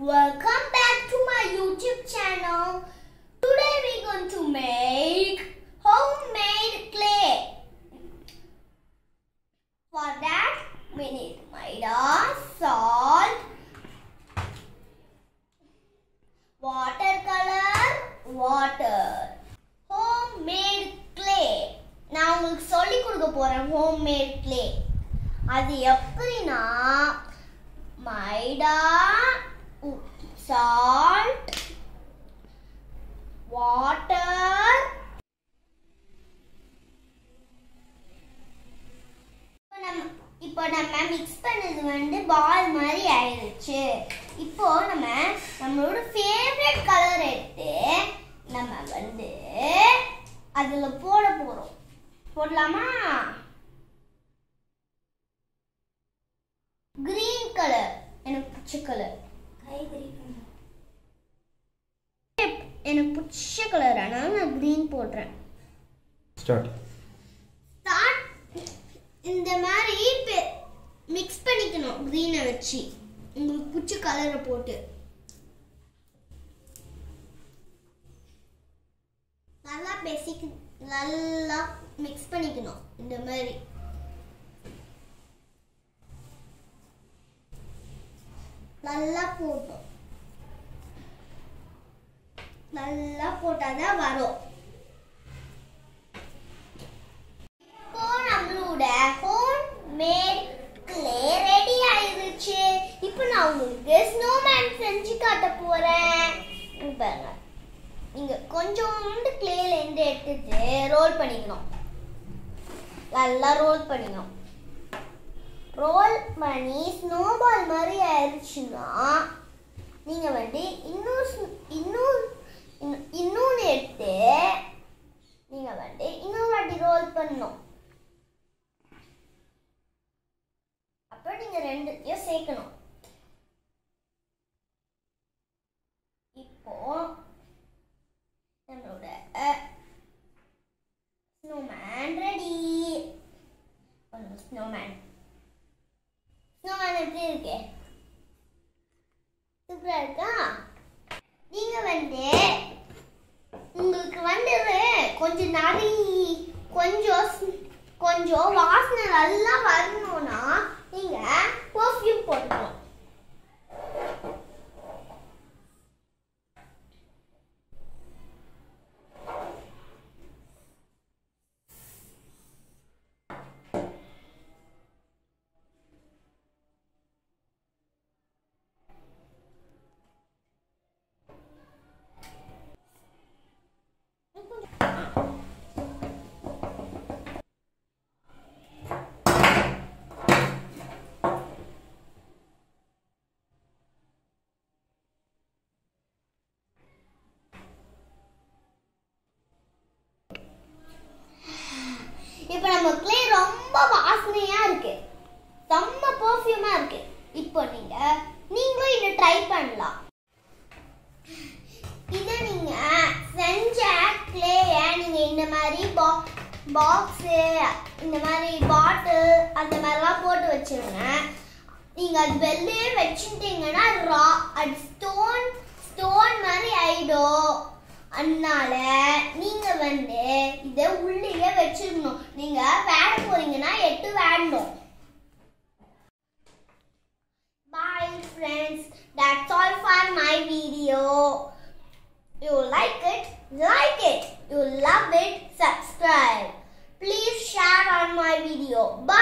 Welcome back to my YouTube channel. Today we're going to make homemade clay. For that we need maida, salt, watercolor, water. Homemade clay. நான் உங்களுக்கு சொல்லி கொடுக்க போறேன் homemade clay. அது எப்படின்னா maida salt water இப்போ நம்ம மிக்ஸ் பண்ணது வந்து பால் மாதிரி ஆயிடுச்சு இப்போ நம்ம நம்மளோட ஃபேவரட் கலர் எடுத்து நம்ம வந்து அதுல போட போறோம் போடலாமா கிரீன் கலர் எனக்கு பிடிச்ச கலர் எனக்கு பிடிச்ச கலர் அதனால நான் கிரீன் போடுறேன் ஸ்டார்ட் ஸ்டார்ட் இந்த மாதிரி மிக்ஸ் பண்ணிக்கணும் க்ரீனை வச்சு உங்களுக்கு பிடிச்ச கலரை போட்டு நல்லா பேசிக் நல்லா மிக்ஸ் பண்ணிக்கணும் இந்த மாதிரி நல்லா போட்டோம் நல்லா போட்டாதான் வரும் இப்போ நம்மளோட ஹோம் மேட் கிளே ரெடி ஆயிருச்சு இப்போ நான் உங்களுக்கு ஸ்னோமேன் செஞ்சு காட்ட போறேன் இங்க பாருங்க நீங்க கொஞ்சோண்டு கிளேல இருந்து எடுத்துட்டு ரோல் பண்ணிக்கணும் நல்லா ரோல் பண்ணிக்கணும் ரோல் பண்ணி ஸ்னோபால் மாதிரி ஆயிடுச்சுன்னா நீங்க வந்து இன்னும் ஸ்ன- இன்னும் இன்னும் இன்னொன்று எடுத்து நீங்க வந்து இன்னொரு வாட்டி ரோல் பண்ணணும் அப்புறம் நீங்க ரெண்டுத்தையும் சேர்க்கணும் இப்போ நம்மளோட ஸ்னோமேன் ரெடி ஸ்னோமேன் ஸ்னோமேன் எப்படி இருக்கு சூப்பரா இருக்கா நீங்க வந்து உங்களுக்கு வந்து கொஞ்சம் நரி கொஞ்சம் ஸ்- கொஞ்சம் வாசனை நல்லா வரணும்னா நீங்க பர்ஃப்யூம் போட்டுக்கணும் இப்போ நம்ம கிளே ரொம்ப வாசனையா இருக்கு செம்ம பர்ஃப்யூமா இருக்கு இப்போ நீங்க நீங்களும் இதை ட்ரை பண்ணலாம் இதை நீங்க செஞ்ச கிளேய நீங்க இந்த மாதிரி பாக்ஸு இந்த மாதிரி பாட்டில் அந்த மாதிரிலாம் போட்டு வச்சிருங்க நீங்க அது வெளியே வச்சுட்டீங்கன்னா ரா அது ஸ்டோன் ஸ்டோன் மாதிரி ஆயிடும் அதனால நீங்க வந்து இதை உள்ளேயே வச்சிருக்கணும் நீங்க வேட போறீங்கன்னா எட்டு வேடணும் Bye friends. That's all for my video. You like it? Like it. You love it? Subscribe. Please share on my video. Bye.